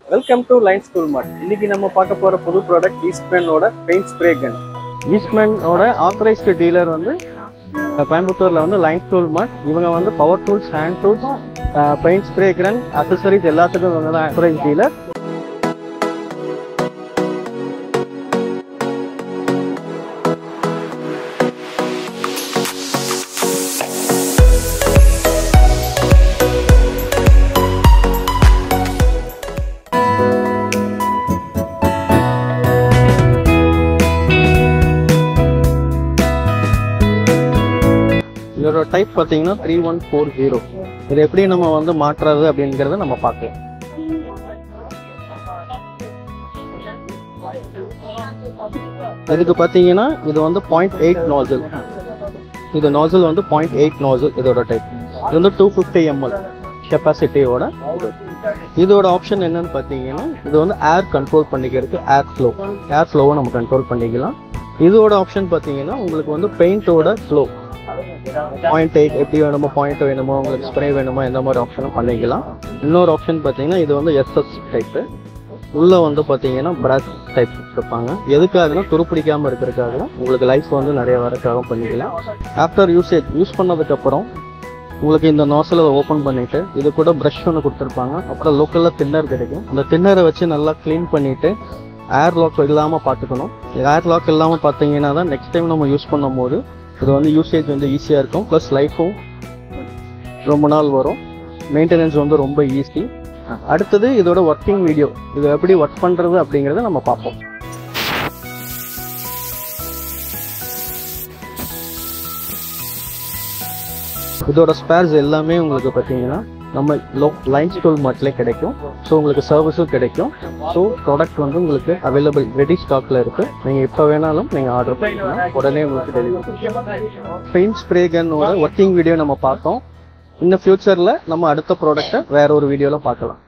welcome to line school mart இன்னைக்கு நம்ம பார்க்க போற புது ப்ராடக்ட் ஈஸ்ட்மேனோட பெயிண்ட் ஸ்ப்ரே கன் ஈஸ்ட்மேனோட ஆத்தரைஸ்டு டீலர் வந்து அஹ், கோயம்புத்தூர்ல வந்து லைன் ஸ்கூல் மார்ட் இவங்க வந்து power tools hand tools paint spray gun accessories எல்லாத்துக்கும் இவங்க தான் ஆத்தரைஸ் டீலர் இதோட டைப் பார்த்தீங்கன்னா த்ரீ ஒன் ஃபோர் ஜீரோ இது எப்படி நம்ம வந்து மாற்றுறது அப்படிங்கிறத நம்ம பார்க்கலாம் இதுக்கு பார்த்தீங்கன்னா இது வந்து பாயிண்ட் எயிட் நாசல் இது நாசல் வந்து பாயிண்ட் எயிட் நாசல் இதோட டைப் இது வந்து டூ ஃபிஃப்டி எம்எல் கெப்பாசிட்டியோட இதோட ஆப்ஷன் என்னன்னு பார்த்தீங்கன்னா இது வந்து ஏர் கண்ட்ரோல் பண்ணிக்கிறதுக்கு ஏர் ஃப்ளோ ஏர் ஃப்ளோவை நம்ம கண்ட்ரோல் பண்ணிக்கலாம் இதோட ஆப்ஷன் பார்த்தீங்கன்னா உங்களுக்கு வந்து பெயிண்டோட ஃப்ளோ பாயிண்ட் எயிட் எப்படி வேணுமோ பாயிண்ட் வேணுமோ உங்களுக்கு ஸ்ப்ரே வேணுமோ எந்த மாதிரி ஆப்ஷனும் பண்ணிக்கலாம் இன்னொரு ஆப்ஷன் பார்த்தீங்கன்னா இது வந்து எஸ்எஸ் டைப்பு உள்ளே வந்து பார்த்தீங்கன்னா பிரஷ் டைப் இருப்பாங்க எதுக்காகனா துருப்பிடிக்காமல் இருக்கிறதுக்காக உங்களுக்கு லைஃப் வந்து நிறைய வரக்காக பண்ணிக்கலாம் ஆஃப்டர் யூசேஜ் யூஸ் பண்ணதுக்கப்புறம் உங்களுக்கு இந்த நாசில் ஓப்பன் பண்ணிட்டு இது கூட ப்ரஷ் ஒன்று கொடுத்துருப்பாங்க அப்புறம் லோக்கலில் தின்னர் கிடைக்கும் அந்த தின்னரை வச்சு நல்லா க்ளீன் பண்ணிட்டு ஏர் லாக் இல்லாமல் பார்த்துக்கணும் ஏர் லாக் இல்லாமல் பார்த்தீங்கன்னா தான் நெக்ஸ்ட் டைம் நம்ம யூஸ் பண்ணும்போது இது வந்து யூசேஜ் வந்து ஈஸியாக இருக்கும் ப்ளஸ் லைஃபும் ரொம்ப நாள் வரும் மெயின்டெனன்ஸ் வந்து ரொம்ப ஈஸி அடுத்தது இதோட ஒர்க்கிங் வீடியோ இது எப்படி ஒர்க் பண்ணுறது அப்படிங்கிறத நம்ம பார்ப்போம் இதோட ஸ்பேர்ஸ் எல்லாமே உங்களுக்கு பார்த்தீங்கன்னா நம்ம லோ லைன் ஸ்டோல் மார்ட்லேயே கிடைக்கும் ஸோ உங்களுக்கு சர்வீஸும் கிடைக்கும் ஸோ ப்ராடக்ட் வந்து உங்களுக்கு அவைலபிள் ரெடி ஸ்டாக்ல இருக்கு நீங்கள் எப்போ வேணாலும் நீங்கள் ஆர்டர் பண்ணிக்கலாம் உடனே உங்களுக்கு டெலிவரி பெயிண்ட் ஸ்ப்ரே கன்னோட ஒர்க்கிங் வீடியோ நம்ம பார்த்தோம் இன்னும் ஃபியூச்சரில் நம்ம அடுத்த ப்ராடக்ட்டை வேற ஒரு வீடியோவில் பார்க்கலாம்